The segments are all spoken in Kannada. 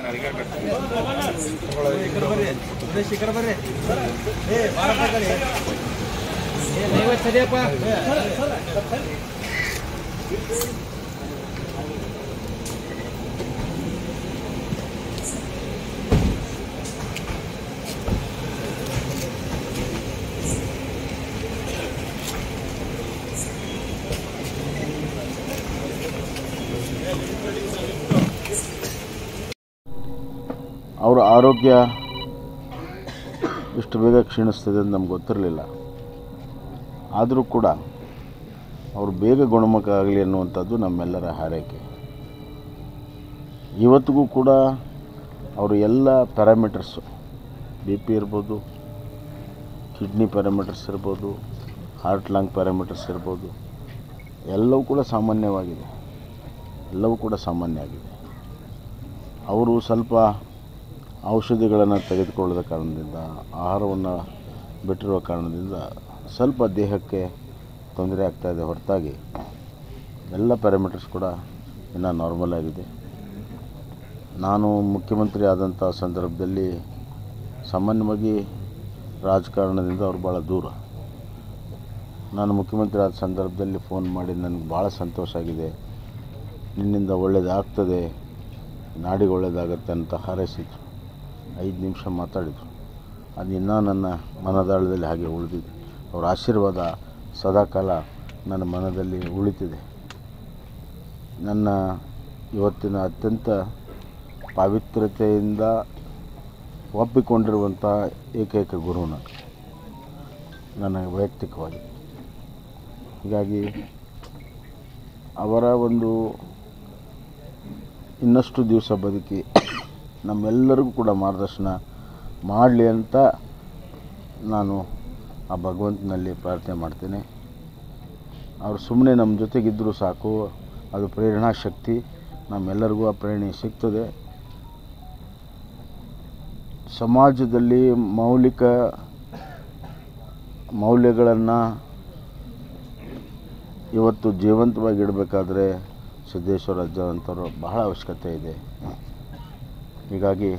ಅವರ ಆರೋಗ್ಯ ಇಷ್ಟು ಬೇಗ ಕ್ಷೀಣಿಸ್ತದೆ ಅಂತ ನಮ್ಗೆ ಗೊತ್ತಿರಲಿಲ್ಲ ಆದರೂ ಕೂಡ ಅವರು ಬೇಗ ಗುಣಮುಖ ಆಗಲಿ ಅನ್ನುವಂಥದ್ದು ನಮ್ಮೆಲ್ಲರ ಹಾರೈಕೆ ಇವತ್ತಿಗೂ ಕೂಡ ಅವರು ಎಲ್ಲ ಪ್ಯಾರಾಮೀಟರ್ಸು ಬಿ ಪಿ ಇರ್ಬೋದು ಕಿಡ್ನಿ ಪ್ಯಾರಾಮೀಟರ್ಸ್ ಇರ್ಬೋದು ಹಾರ್ಟ್ ಲಂಗ್ ಪ್ಯಾರಾಮೀಟರ್ಸ್ ಇರ್ಬೋದು ಎಲ್ಲವೂ ಕೂಡ ಸಾಮಾನ್ಯವಾಗಿದೆ ಎಲ್ಲವೂ ಕೂಡ ಸಾಮಾನ್ಯ ಆಗಿದೆ ಅವರು ಸ್ವಲ್ಪ ಔಷಧಿಗಳನ್ನು ತೆಗೆದುಕೊಳ್ಳದ ಕಾರಣದಿಂದ ಆಹಾರವನ್ನು ಬಿಟ್ಟಿರುವ ಕಾರಣದಿಂದ ಸ್ವಲ್ಪ ದೇಹಕ್ಕೆ ತೊಂದರೆ ಆಗ್ತಾಯಿದೆ ಹೊರತಾಗಿ ಎಲ್ಲ ಪ್ಯಾರಾಮೀಟರ್ಸ್ ಕೂಡ ಇನ್ನೂ ನಾರ್ಮಲ್ ಆಗಿದೆ ನಾನು ಮುಖ್ಯಮಂತ್ರಿ ಆದಂಥ ಸಂದರ್ಭದಲ್ಲಿ ಸಾಮಾನ್ಯವಾಗಿ ರಾಜಕಾರಣದಿಂದ ಅವರು ಭಾಳ ದೂರ ನಾನು ಮುಖ್ಯಮಂತ್ರಿ ಆದ ಸಂದರ್ಭದಲ್ಲಿ ಫೋನ್ ಮಾಡಿ ನನಗೆ ಭಾಳ ಸಂತೋಷ ಆಗಿದೆ ನಿನ್ನಿಂದ ಒಳ್ಳೆಯದಾಗ್ತದೆ ನಾಡಿಗೆ ಒಳ್ಳೆಯದಾಗತ್ತೆ ಅಂತ ಹಾರೈಸಿದ್ರು ಐದು ನಿಮಿಷ ಮಾತಾಡಿದರು ಅದು ಇನ್ನೂ ನನ್ನ ಮನದಾಳದಲ್ಲಿ ಹಾಗೆ ಉಳಿದಿದೆ ಅವರ ಆಶೀರ್ವಾದ ಸದಾಕಾಲ ನನ್ನ ಮನದಲ್ಲಿ ಉಳಿತಿದೆ ನನ್ನ ಇವತ್ತಿನ ಅತ್ಯಂತ ಪಾವಿತ್ರ್ಯತೆಯಿಂದ ಒಪ್ಪಿಕೊಂಡಿರುವಂಥ ಏಕೈಕ ಗುರು ನಾನು ನನಗೆ ವೈಯಕ್ತಿಕವಾಗಿ ಹೀಗಾಗಿ ಅವರ ಒಂದು ಇನ್ನಷ್ಟು ದಿವಸ ಬದುಕಿ ನಮ್ಮೆಲ್ಲರಿಗೂ ಕೂಡ ಮಾರ್ಗದರ್ಶನ ಮಾಡಲಿ ಅಂತ ನಾನು ಆ ಭಗವಂತನಲ್ಲಿ ಪ್ರಾರ್ಥನೆ ಮಾಡ್ತೇನೆ ಅವರು ಸುಮ್ಮನೆ ನಮ್ಮ ಜೊತೆಗಿದ್ದರೂ ಸಾಕು ಅದು ಪ್ರೇರಣಾ ಶಕ್ತಿ ನಮ್ಮೆಲ್ಲರಿಗೂ ಆ ಪ್ರೇರಣೆ ಸಿಗ್ತದೆ ಸಮಾಜದಲ್ಲಿ ಮೌಲಿಕ ಮೌಲ್ಯಗಳನ್ನು ಇವತ್ತು ಜೀವಂತವಾಗಿ ಇಡಬೇಕಾದ್ರೆ ಸಿದ್ದೇಶ್ವರ ಅಜ್ಜವಂತರು ಬಹಳ ಅವಶ್ಯಕತೆ ಇದೆ ಹೀಗಾಗಿ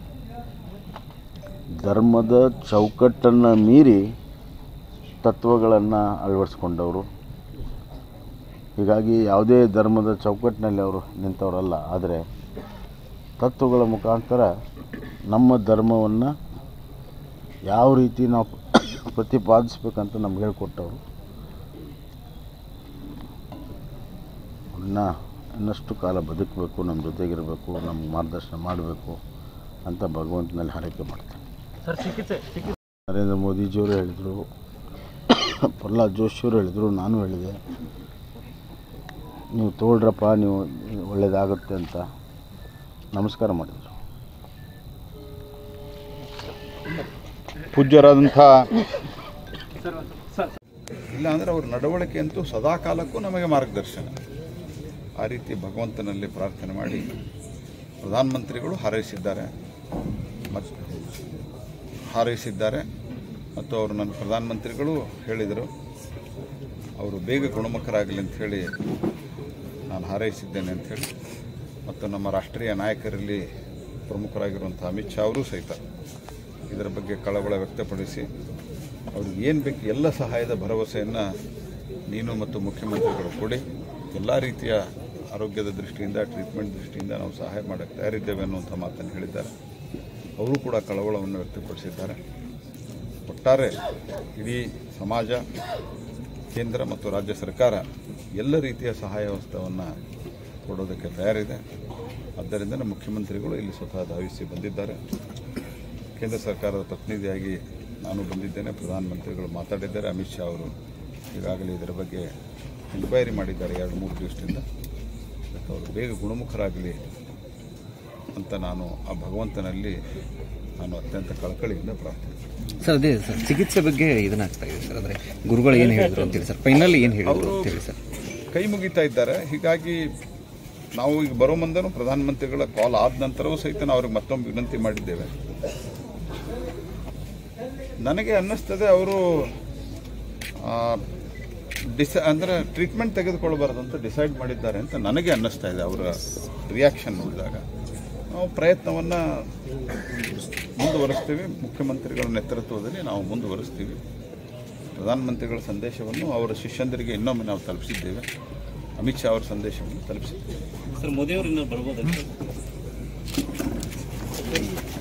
ಧರ್ಮದ ಚೌಕಟ್ಟನ್ನು ಮೀರಿ ತತ್ವಗಳನ್ನು ಅಳವಡಿಸ್ಕೊಂಡವರು ಹೀಗಾಗಿ ಯಾವುದೇ ಧರ್ಮದ ಚೌಕಟ್ಟಿನಲ್ಲಿ ಅವರು ನಿಂತವರಲ್ಲ ಆದರೆ ತತ್ವಗಳ ಮುಖಾಂತರ ನಮ್ಮ ಧರ್ಮವನ್ನು ಯಾವ ರೀತಿ ನಾವು ಪ್ರತಿಪಾದಿಸ್ಬೇಕಂತ ನಮ್ಗೆ ಹೇಳ್ಕೊಟ್ಟವರು ಇನ್ನು ಇನ್ನಷ್ಟು ಕಾಲ ಬದುಕಬೇಕು ನಮ್ಮ ಜೊತೆಗಿರಬೇಕು ನಮ್ಗೆ ಮಾರ್ಗದರ್ಶನ ಮಾಡಬೇಕು ಅಂತ ಭಗವಂತನಲ್ಲಿ ಹಾರೈಕೆ ಮಾಡ್ತೇನೆ ಸರ್ ಚಿಕಿತ್ಸೆ ಚಿಕಿತ್ಸೆ ನರೇಂದ್ರ ಮೋದಿಜಿಯವರು ಹೇಳಿದರು ಪ್ರಹ್ಲಾದ್ ಜೋಶಿಯವರು ಹೇಳಿದರು ನಾನು ಹೇಳಿದೆ ನೀವು ತಗೊಳ್ರಪ್ಪ ನೀವು ಒಳ್ಳೆಯದಾಗುತ್ತೆ ಅಂತ ನಮಸ್ಕಾರ ಮಾಡಿದರು ಪೂಜ್ಯರಾದಂಥ ಇಲ್ಲ ಅಂದರೆ ಅವ್ರ ನಡವಳಿಕೆ ಅಂತೂ ಸದಾ ಕಾಲಕ್ಕೂ ನಮಗೆ ಮಾರ್ಗದರ್ಶನ ಆ ರೀತಿ ಭಗವಂತನಲ್ಲಿ ಪ್ರಾರ್ಥನೆ ಮಾಡಿ ಪ್ರಧಾನಮಂತ್ರಿಗಳು ಹಾರೈಸಿದ್ದಾರೆ ಮತ್ತು ಹಾರೈಸಿದ್ದಾರೆ ಮತ್ತು ಅವರು ನನ್ನ ಪ್ರಧಾನಮಂತ್ರಿಗಳು ಹೇಳಿದರು ಅವರು ಬೇಗ ಗುಣಮುಖರಾಗಲಿ ಅಂತ ಹೇಳಿ ನಾನು ಹಾರೈಸಿದ್ದೇನೆ ಅಂಥೇಳಿ ಮತ್ತು ನಮ್ಮ ರಾಷ್ಟ್ರೀಯ ನಾಯಕರಲ್ಲಿ ಪ್ರಮುಖರಾಗಿರುವಂಥ ಅಮಿತ್ ಶಾ ಅವರೂ ಸಹಿತ ಇದರ ಬಗ್ಗೆ ಕಳವಳ ವ್ಯಕ್ತಪಡಿಸಿ ಅವ್ರಿಗೆ ಏನು ಬೇಕು ಎಲ್ಲ ಸಹಾಯದ ಭರವಸೆಯನ್ನು ನೀನು ಮತ್ತು ಮುಖ್ಯಮಂತ್ರಿಗಳು ಕೊಡಿ ಎಲ್ಲ ರೀತಿಯ ಆರೋಗ್ಯದ ದೃಷ್ಟಿಯಿಂದ ಟ್ರೀಟ್ಮೆಂಟ್ ದೃಷ್ಟಿಯಿಂದ ನಾವು ಸಹಾಯ ಮಾಡೋಕ್ಕೆ ತಯಾರಿದ್ದೇವೆ ಅನ್ನುವಂಥ ಮಾತನ್ನು ಹೇಳಿದ್ದಾರೆ ಅವರು ಕೂಡ ಕಳವಳವನ್ನು ವ್ಯಕ್ತಪಡಿಸಿದ್ದಾರೆ ಒಟ್ಟಾರೆ ಇಡೀ ಸಮಾಜ ಕೇಂದ್ರ ಮತ್ತು ರಾಜ್ಯ ಸರ್ಕಾರ ಎಲ್ಲ ರೀತಿಯ ಸಹಾಯ ಹಸ್ತವನ್ನು ಕೊಡೋದಕ್ಕೆ ತಯಾರಿದೆ ಆದ್ದರಿಂದ ನಮ್ಮ ಮುಖ್ಯಮಂತ್ರಿಗಳು ಇಲ್ಲಿ ಸ್ವತಃ ಧಾವಿಸಿ ಬಂದಿದ್ದಾರೆ ಕೇಂದ್ರ ಸರ್ಕಾರದ ಪ್ರತಿನಿಧಿಯಾಗಿ ನಾನು ಬಂದಿದ್ದೇನೆ ಪ್ರಧಾನಮಂತ್ರಿಗಳು ಮಾತಾಡಿದ್ದಾರೆ ಅಮಿತ್ ಶಾ ಅವರು ಈಗಾಗಲೇ ಇದರ ಬಗ್ಗೆ ಎನ್ಕ್ವೈರಿ ಮಾಡಿದ್ದಾರೆ ಎರಡು ಮೂರು ದಿವಸದಿಂದ ಅದಕ್ಕೆ ಅವರು ಬೇಗ ಗುಣಮುಖರಾಗಲಿ ಅಂತ ನಾನು ಆ ಭಗವಂತನಲ್ಲಿ ನಾನು ಅತ್ಯಂತ ಕಳಕಳಿಯಿಂದ ಪ್ರಾರ್ಥನೆ ಸರ್ ಅದೇ ಸರ್ ಚಿಕಿತ್ಸೆ ಬಗ್ಗೆ ಇದನ್ನಾಗ್ತಾ ಇದೆ ಸರ್ ಅಂದರೆ ಗುರುಗಳು ಏನು ಹೇಳಿದ್ರು ಅಂತೇಳಿ ಸರ್ ಫೈನಲ್ ಏನು ಹೇಳಿದ್ರು ಅಂತೇಳಿ ಸರ್ ಕೈ ಮುಗಿತಾ ಇದ್ದಾರೆ ಹೀಗಾಗಿ ನಾವು ಈಗ ಬರೋ ಮುಂದೆನೂ ಪ್ರಧಾನಮಂತ್ರಿಗಳ ಕಾಲ್ ಆದ ನಂತರವೂ ಸಹಿತ ನಾವು ಅವ್ರಿಗೆ ಮತ್ತೊಮ್ಮೆ ವಿನಂತಿ ಮಾಡಿದ್ದೇವೆ ನನಗೆ ಅನ್ನಿಸ್ತದೆ ಅವರು ಡಿಸ ಅಂದರೆ ಟ್ರೀಟ್ಮೆಂಟ್ ತೆಗೆದುಕೊಳ್ಬಾರ್ದು ಅಂತ ಡಿಸೈಡ್ ಮಾಡಿದ್ದಾರೆ ಅಂತ ನನಗೆ ಅನ್ನಿಸ್ತಾ ಇದೆ ಅವರ ರಿಯಾಕ್ಷನ್ ನೋಡಿದಾಗ ನಾವು ಪ್ರಯತ್ನವನ್ನು ಮುಂದುವರಿಸ್ತೀವಿ ಮುಖ್ಯಮಂತ್ರಿಗಳ ನೇತೃತ್ವದಲ್ಲಿ ನಾವು ಮುಂದುವರಿಸ್ತೀವಿ ಪ್ರಧಾನಮಂತ್ರಿಗಳ ಸಂದೇಶವನ್ನು ಅವರ ಶಿಷ್ಯಂದರಿಗೆ ಇನ್ನೊಮ್ಮೆ ನಾವು ತಲುಪಿಸಿದ್ದೇವೆ ಅಮಿತ್ ಶಾ ಅವರ ಸಂದೇಶವನ್ನು ತಲುಪಿಸಿದ್ದೇವೆ ಸರ್ ಮೋದಿ ಅವರು ಇನ್ನೂ ಬರ್ಬೋದಾ